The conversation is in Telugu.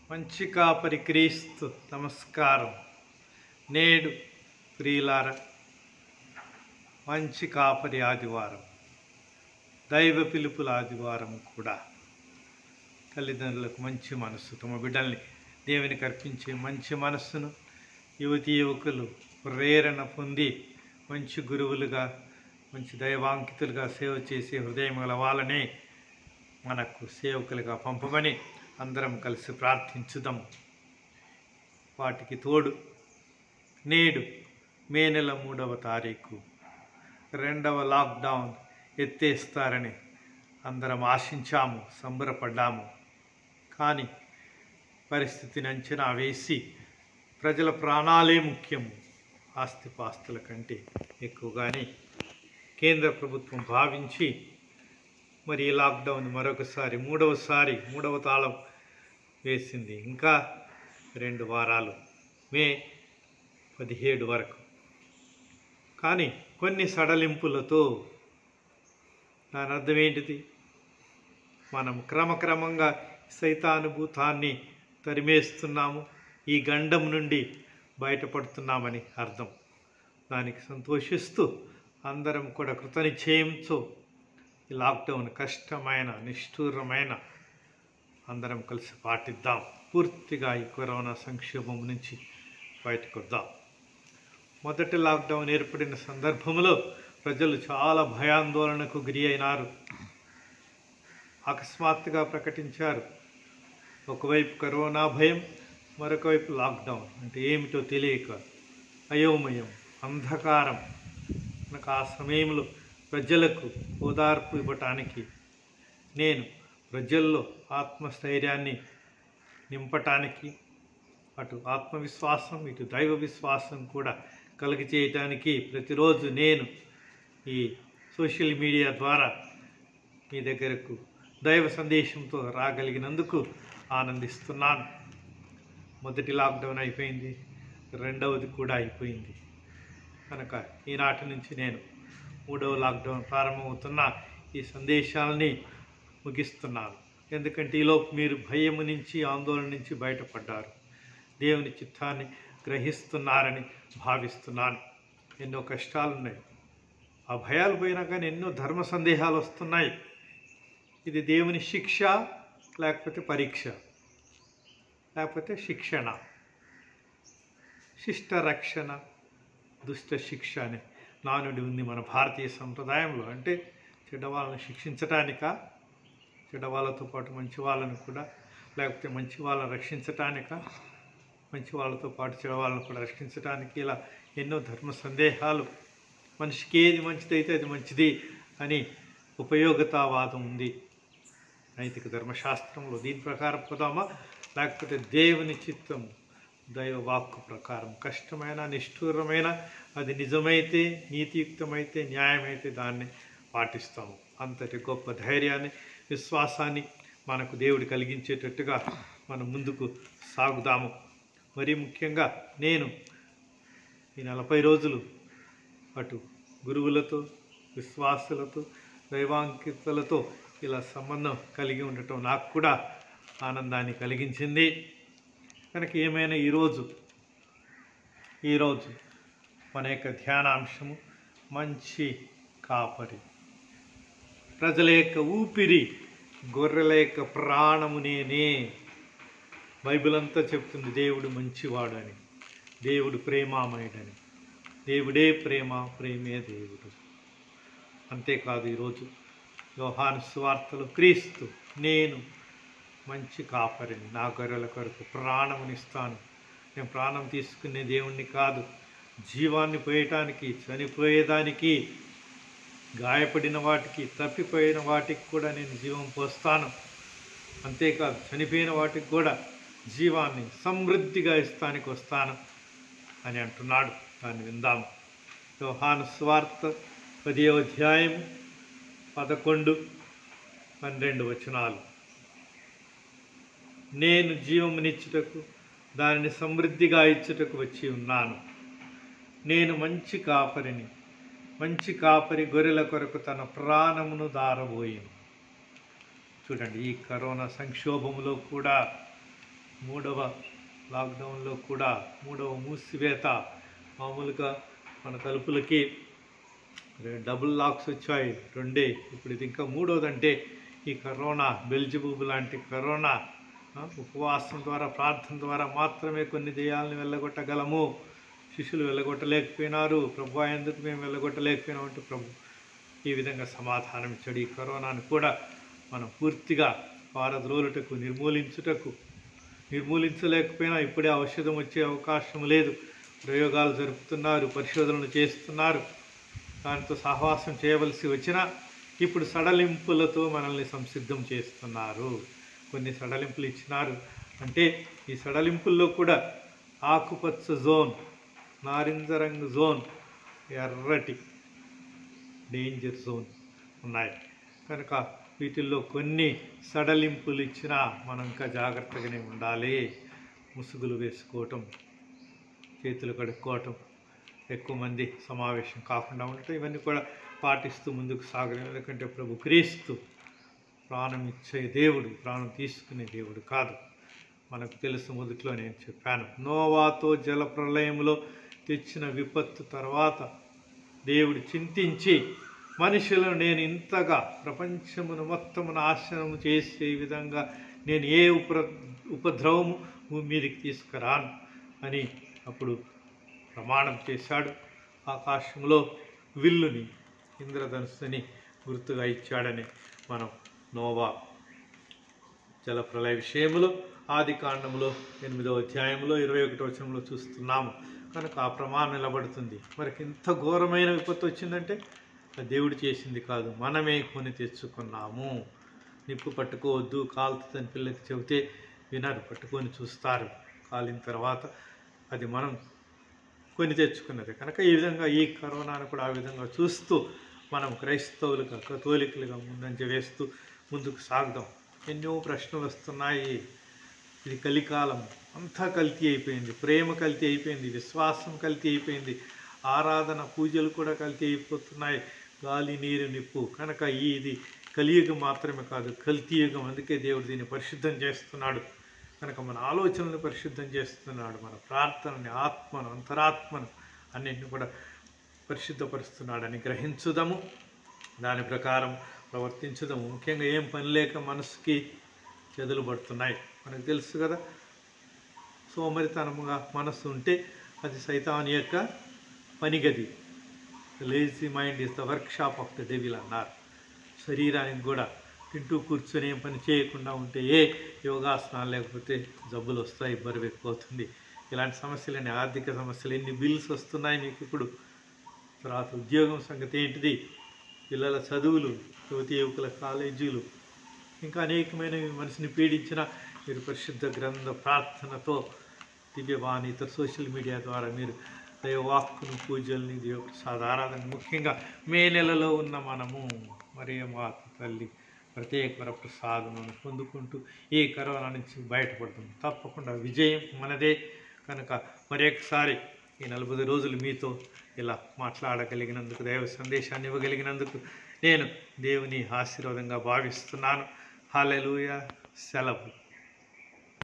మంచి కాపరి క్రీస్తు నమస్కారం నేడు ప్రియులార మంచి కాపరి ఆదివారం దైవ పిలుపుల ఆదివారం కూడా తల్లిదండ్రులకు మంచి మనస్సు తమ బిడ్డల్ని దేవునికి అర్పించే మంచి మనస్సును యువతి యువకులు ప్రేరణ పొంది మంచి గురువులుగా మంచి దైవాంకితులుగా సేవ చేసే హృదయం గల వాళ్ళనే మనకు సేవకులుగా పంపమని అందరం కలిసి ప్రార్థించుదాం వాటికి తోడు నేడు మే నెల మూడవ తారీఖు రెండవ లాక్డౌన్ ఎత్తేస్తారని అందరం ఆశించాము సంబరపడ్డాము కానీ పరిస్థితిని అంచనా వేసి ప్రజల ప్రాణాలే ముఖ్యము ఆస్తిపాస్తుల కంటే ఎక్కువగానే కేంద్ర ప్రభుత్వం భావించి మరి ఈ లాక్డౌన్ మరొకసారి మూడవసారి మూడవ తాళం వేసింది ఇంకా రెండు వారాలు మే పదిహేడు వరకు కానీ కొన్ని సడలింపులతో దాని అర్థం ఏంటిది మనం క్రమక్రమంగా సైతానుభూతాన్ని తరిమేస్తున్నాము ఈ గండం నుండి బయటపడుతున్నామని అర్థం దానికి సంతోషిస్తూ అందరం కూడా కృతనిశ్చయంతో ఈ లాక్డౌన్ కష్టమైన నిష్ఠూరమైన అందరం కలిసి పాటిద్దాం పూర్తిగా ఈ కరోనా సంక్షోభం నుంచి బయటకు వద్దాం మొదటి లాక్డౌన్ ఏర్పడిన సందర్భంలో ప్రజలు చాలా భయాందోళనకు గురి అయినారు అకస్మాత్తుగా ప్రకటించారు ఒకవైపు కరోనా భయం మరొక వైపు లాక్డౌన్ అంటే ఏమిటో తెలియక అయోమయం అంధకారం మనకు ఆ సమయంలో ప్రజలకు ఓదార్పు ఇవ్వటానికి నేను ప్రజల్లో ఆత్మస్థైర్యాన్ని నింపటానికి అటు ఆత్మవిశ్వాసం ఇటు దైవ విశ్వాసం కూడా కలిగి చేయటానికి ప్రతిరోజు నేను ఈ సోషల్ మీడియా ద్వారా మీ దగ్గరకు దైవ సందేశంతో రాగలిగినందుకు ఆనందిస్తున్నాను మొదటి లాక్డౌన్ అయిపోయింది రెండవది కూడా అయిపోయింది కనుక ఈనాటి నుంచి నేను మూడవ లాక్డౌన్ ప్రారంభమవుతున్న ఈ సందేశాలని ముగిస్తున్నాను ఎందుకంటే ఈలోపు మీరు భయము నుంచి ఆందోళన నుంచి బయటపడ్డారు దేవుని చిత్తాన్ని గ్రహిస్తున్నారని భావిస్తున్నాను ఎన్నో కష్టాలు ఉన్నాయి ఆ భయాలు పోయినా కానీ ఎన్నో ధర్మ సందేహాలు వస్తున్నాయి ఇది దేవుని శిక్ష లేకపోతే పరీక్ష లేకపోతే శిక్షణ శిష్ట రక్షణ దుష్ట శిక్ష అనే నానుడి ఉంది మన భారతీయ సంప్రదాయంలో అంటే చెడ్డవాళ్ళని శిక్షించటానికా చెడ్డవాళ్ళతో పాటు మంచి వాళ్ళని కూడా లేకపోతే మంచి వాళ్ళని రక్షించటానికా మంచి వాళ్ళతో పాటు చెడవాళ్ళని కూడా రక్షించడానికి ఇలా ఎన్నో ధర్మ సందేహాలు మనిషికి ఏది మంచిదైతే అది మంచిది అని ఉపయోగతావాదం ఉంది నైతిక ధర్మశాస్త్రంలో దీని ప్రకారం పోదామా లేకపోతే దేవుని చిత్తం దైవ వాక్కు ప్రకారం కష్టమైన నిష్ఠూరమైన అది నిజమైతే నీతియుక్తమైతే న్యాయమైతే దాన్ని పాటిస్తాము అంతటి గొప్ప ధైర్యాన్ని విశ్వాసాన్ని మనకు దేవుడు కలిగించేటట్టుగా మనం ముందుకు సాగుదాము మరీ ముఖ్యంగా నేను ఈ నలభై రోజులు అటు గురువులతో విశ్వాసులతో దైవాంకితలతో ఇలా సంబంధం కలిగి ఉండటం నాకు కూడా ఆనందాన్ని కలిగించింది కనుక ఏమైనా ఈరోజు ఈరోజు మన యొక్క ధ్యానాంశము మంచి కాపరి ప్రజల యొక్క ఊపిరి గొర్రెల యొక్క ప్రాణము నేనే బైబిల్ అంతా చెప్తుంది దేవుడు మంచివాడని దేవుడు ప్రేమామయుడని దేవుడే ప్రేమ ప్రేమే దేవుడు అంతేకాదు ఈరోజు యోహాను స్వార్తలు క్రీస్తు నేను మంచి కాపరిని నా గొర్రెల కొరకు ప్రాణమునిస్తాను నేను ప్రాణం తీసుకునే దేవుణ్ణి కాదు జీవాన్ని పోయటానికి చనిపోయేదానికి గాయపడిన వాటికి తప్పిపోయిన వాటికి కూడా నేను జీవం పోస్తాను అంతేకాదు చనిపోయిన వాటికి కూడా జీవాన్ని సమృద్ధిగా ఇస్తానికి వస్తాను అని అంటున్నాడు దాన్ని విందాము యోహాను స్వార్థ పదివ అధ్యాయం పదకొండు పన్నెండు వచనాలు నేను జీవమునిచ్చుటకు దానిని సమృద్ధిగా ఇచ్చుటకు వచ్చి ఉన్నాను నేను మంచి కాపరిని మంచి కాపరి గొర్రెల కొరకు తన ప్రాణమును దారబోయిను చూడండి ఈ కరోనా సంక్షోభములో కూడా మూడవ లాక్డౌన్లో కూడా మూడవ మూసివేత మామూలుగా మన తలుపులకి రె- డబుల్ లాక్స్ వచ్చాయి రెండే ఇప్పుడు ఇది ఇంకా మూడోదంటే ఈ కరోనా బెల్జిబూబు లాంటి కరోనా ఆ, ఉపవాసం ద్వారా ప్రార్థన ద్వారా మాత్రమే కొన్ని దెయ్యాలను వెళ్ళగొట్టగలము శిష్యులు వెళ్ళగొట్టలేకపోయినారు ప్రభు ఎందుకు మేము వెళ్ళగొట్టలేకపోయినాం అంటే ప్రభు ఈ విధంగా సమాధానం ఇచ్చాడు ఈ కరోనాను కూడా మనం పూర్తిగా పారద్రోలుటకు నిర్మూలించుటకు నిర్మూలించలేకపోయినా ఇప్పుడే ఔషధం వచ్చే అవకాశం లేదు ప్రయోగాలు జరుపుతున్నారు పరిశోధనలు చేస్తున్నారు దానితో సహవాసం చేయవలసి వచ్చినా ఇప్పుడు సడలింపులతో మనల్ని సంసిద్ధం చేస్తున్నారు కొన్ని సడలింపులు ఇచ్చినారు అంటే ఈ సడలింపుల్లో కూడా ఆకుపచ్చ జోన్ నారింజ రంగు జోన్ ఎర్రటి డేంజర్ జోన్ ఉన్నాయి కనుక వీటిల్లో కొన్ని సడలింపులు ఇచ్చినా మనం ఇంకా జాగ్రత్తగానే ఉండాలి ముసుగులు వేసుకోవటం చేతులు కడుక్కోవటం ఎక్కువ మంది సమావేశం కాకుండా ఉండటం ఇవన్నీ కూడా పాటిస్తూ ముందుకు సాగడం ఎందుకంటే ప్రభు క్రీస్తు ప్రాణం ఇచ్చే దేవుడు ప్రాణం తీసుకునే దేవుడు కాదు మనకు తెలుసు మొదట్లో నేను చెప్పాను నోవాతో జల ప్రళయంలో తెచ్చిన విపత్తు తర్వాత దేవుడు చింతించి మనుషులను నేను ఇంతగా ప్రపంచమును మొత్తము నాశనం చేసే విధంగా నేను ఏ ఉపర ఉపద్రవము భూమి మీదకి తీసుకురాను అని అప్పుడు ప్రమాణం చేశాడు ఆకాశంలో విల్లుని ఇంద్రధనుస్సుని గుర్తుగా ఇచ్చాడని మనం నోవా జలప్రలయ విషయంలో ఆది కాండంలో ఎనిమిదవ అధ్యాయంలో ఇరవై ఒకటో వచనంలో చూస్తున్నాము కనుక ఆ ప్రమాణం నిలబడుతుంది మనకి ఇంత ఘోరమైన విపత్తు వచ్చిందంటే అది దేవుడు చేసింది కాదు మనమే కొని తెచ్చుకున్నాము నిప్పు పట్టుకోవద్దు కాలుతుందని పిల్లలకి చెబితే వినరు పట్టుకొని చూస్తారు కాలిన తర్వాత అది మనం కొని తెచ్చుకున్నది కనుక ఈ విధంగా ఈ కరోనాను కూడా ఆ విధంగా చూస్తూ మనం క్రైస్తవులుగా కథోలికులుగా ముందంజ వేస్తూ ముందుకు సాగుదాం ఎన్నో ప్రశ్నలు వస్తున్నాయి ఇది కలికాలం అంతా కల్తీ అయిపోయింది ప్రేమ కల్తీ అయిపోయింది విశ్వాసం కల్తీ అయిపోయింది ఆరాధన పూజలు కూడా కల్తీ అయిపోతున్నాయి గాలి నీరు నిప్పు కనుక ఈ ఇది కలియుగం మాత్రమే కాదు కల్తీ యుగం అందుకే దేవుడు దీన్ని పరిశుద్ధం చేస్తున్నాడు కనుక మన ఆలోచనలను పరిశుద్ధం చేస్తున్నాడు మన ప్రార్థనని ఆత్మను అంతరాత్మను అన్నింటిని కూడా పరిశుద్ధపరుస్తున్నాడని గ్రహించుదాము దాని ప్రకారం ప్రవర్తించుదాము ముఖ్యంగా ఏం పని లేక మనసుకి చెదులు పడుతున్నాయి మనకు తెలుసు కదా సోమరితనముగా మనస్సు ఉంటే అది సైతాన్ యొక్క పనిగది lazy mind is the workshop of the devil అన్నారు శరీరానికి కూడా తింటూ కూర్చొని ఏం పని చేయకుండా ఉంటే ఏ యోగాసనాలు లేకపోతే జబ్బులు వస్తాయి బరువు ఎక్కువ అవుతుంది ఇలాంటి సమస్యలని ఆర్థిక సమస్యలు ఎన్ని బిల్స్ వస్తున్నాయి మీకు ఇప్పుడు తర్వాత ఉద్యోగం సంగతి ఏంటిది పిల్లల చదువులు యువతి యువకుల కాలేజీలు ఇంకా అనేకమైనవి మనసుని పీడించిన మీరు పరిశుద్ధ గ్రంథ ప్రార్థనతో దివ్యవాణి ఇతర సోషల్ మీడియా ద్వారా మీరు దైవవాక్కును పూజల్ని దేవ ఆరాధన ముఖ్యంగా మే నెలలో ఉన్న మనము మరియ మాత తల్లి ప్రత్యేక వరప్రసాదమును పొందుకుంటూ ఈ కరోనా నుంచి బయటపడుతుంది తప్పకుండా విజయం మనదే కనుక మరొకసారి ఈ నలభై రోజులు మీతో ఇలా మాట్లాడగలిగినందుకు దైవ సందేశాన్ని ఇవ్వగలిగినందుకు నేను దేవుని ఆశీర్వాదంగా భావిస్తున్నాను హాలెలూయ సెలవు